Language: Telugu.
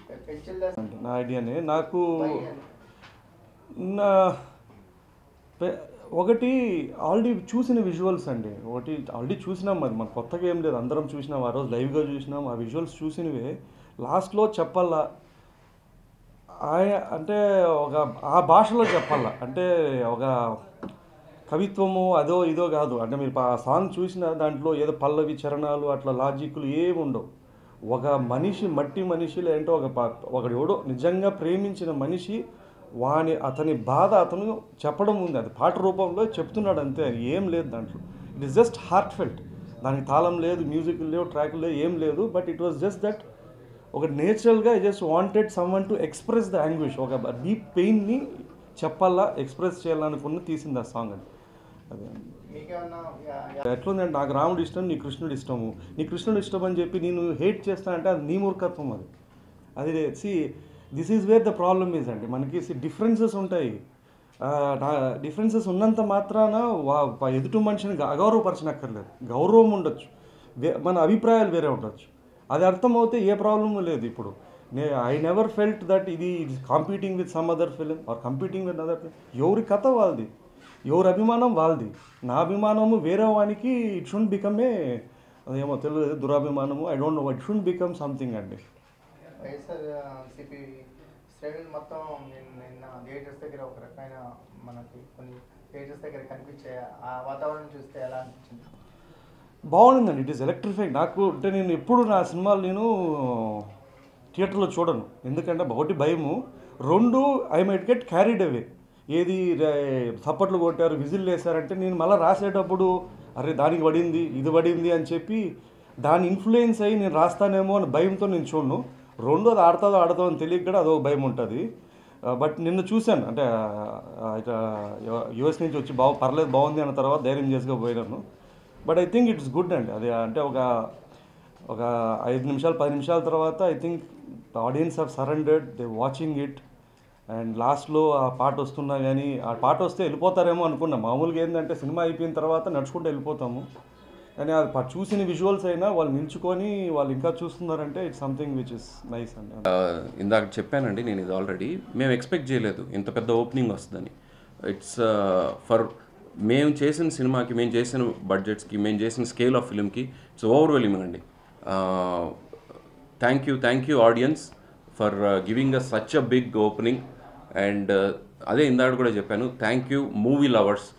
పెంచిల్దా నా ఐడియానే నాకు పై అని. నా పె- ఒకటి ఆల్రెడీ చూసిన విజువల్స్ అండి ఒకటి ఆల్రెడీ చూసినాం అది మన కొత్తగా ఏం లేదు అందరం చూసినాం ఆ రోజు లైవ్గా చూసినాం ఆ విజువల్స్ చూసినవే లాస్ట్లో చెప్పాలా ఆయ అంటే ఒక ఆ భాషలో చెప్పాలా అంటే ఒక కవిత్వము అదో ఇదో కాదు అంటే మీరు ఆ సాంగ్ చూసిన దాంట్లో ఏదో పల్లవి చరణాలు అట్లా లాజిక్లు ఏమి ఉండవు ఒక మనిషి మట్టి మనిషి లేదంటే ఒక ప- ఒకడు ఎవడో నిజంగా ప్రేమించిన మనిషి వాని అతని బాధ అతను చెప్పడం ఉంది అది పాట రూపంలో చెప్తున్నాడు అంతే ఏం లేదు దాంట్లో it is just heartfelt దానికి తాళం లేదు మ్యూజిక్ లేవు ట్రాక్ లేవు ఏం లేదు but it was just that ఒక నేచురల్గా I just wanted someone to express the anguish ఒక డీప్ పెయిన్ని చెప్పాలా ఎక్స్ప్రెస్ చేయాలనుకున్న తీసింది ఆ సాంగ్ అది అదే మీకేమన్నా యా- యా- ఎట్లుందంటే నాకు రాముడు ఇష్టం నీ కృష్ణుడు ఇష్టము నీ కృష్ణుడు ఇష్టం అని చెప్పి నేను హేట్ చేస్తానంటే అది నీ మూర్ఖత్వం అది అది see this is where the problem is అండి మనకి డిఫరెన్సెస్ ఉంటాయి డిఫరెన్సెస్ ఉన్నంత మాత్రాన వా వా- ఎదుటి మనిషిని గ- అగౌరవపరచనక్కర్లేదు గౌరవం ఉండొచ్చు వే- మన అభిప్రాయాలు వేరే ఉండొచ్చు అది అర్థమవుతే ఏ ప్రాబ్లము లేదు ఇప్పుడు నే ఐ నెవర్ ఫెల్ట్ దట్ ఇది competing with some other film or competing with other ఎవరి కథ వాళ్ళది ఎవరి అభిమానం వాళ్ళది నా అభిమానము వేరే వానికి ఇట్ షుడ్ బికమ్ ఏ అదేమో తెలియదు దురాభిమానము I don't know it should become something అండి వైఎస్ఆర్ సిపి శ్రేణులు మొత్తం నిన్న నిన్న థియేటర్స్ దగ్గర ఒక రకమైన మనకి కొన్ని థియేటర్స్ దగ్గర కనిపించే ఆ వాతావరణం చూస్తే ఎలా అనిపించింది బాగుందండి ఇట్ ఈస్ ఎలక్ట్రిఫైడ్ నాకు అంటే నేను ఎప్పుడు నా సినిమాలు నేను థియేటర్లో చూడను ఎందుకంటే ఒకటి భయము రెండు I might get carried away ఏది రే- చప్పట్లు కొట్టారు విజిల్ వేశారంటే నేను మళ్ళీ రాసేటప్పుడు అరే దానికి పడింది ఇది పడింది అని చెప్పి దాని ఇన్ఫ్లుయెన్స్ అయ్యి నేను రాస్తానేమో అని భయంతో నేను చూడను రెండు అది ఆడుతుందో ఆడదో అని తెలియక కూడా అదొక భయం ఉంటుంది బట్ నిన్న చూశాను అంటే యుఎస్ నుంచి వచ్చి బాగు పర్లేదు బాగుంది అన్న తర్వాత ధైర్యం చేసుకొని పోయినాను but I think it's good అండి అది అంటే ఒక ఒక ఐదు నిమిషాలు పది నిమిషాల తర్వాత I think audience of surrendered they watching it and లాస్ట్లో ఆ పాట వస్తున్నా కానీ ఆ పాట వస్తే వెళ్ళిపోతారేమో అనుకున్నా మామూలుగా ఏంటంటే సినిమా అయిపోయిన తర్వాత నడుచుకుంటూ వెళ్ళిపోతాము కానీ అది ప- చూసిన విజువల్స్ అయినా వాళ్ళు నిల్చుకొని వాళ్ళు ఇంకా చూస్తున్నారంటే it's something which is nice అండి ఇందాక చెప్పానండి నేను ఇది ఆల్రెడీ మేము ఎక్స్పెక్ట్ చేయలేదు ఇంత పెద్ద ఓపెనింగ్ వస్తుందని ఇట్స్ ఫర్ మేము చేసిన సినిమాకి మేము చేసిన బడ్జెట్స్కి మేము చేసిన స్కేల్ ఆఫ్ ఫిల్మ్కి ఇట్స్ ఓవర్వెల్మింగ్ అండి thank you thank you audience for giving a such a big opening and అదే ఇందాక కూడా చెప్పాను థ్యాంక్ యూ మూవీ లవర్స్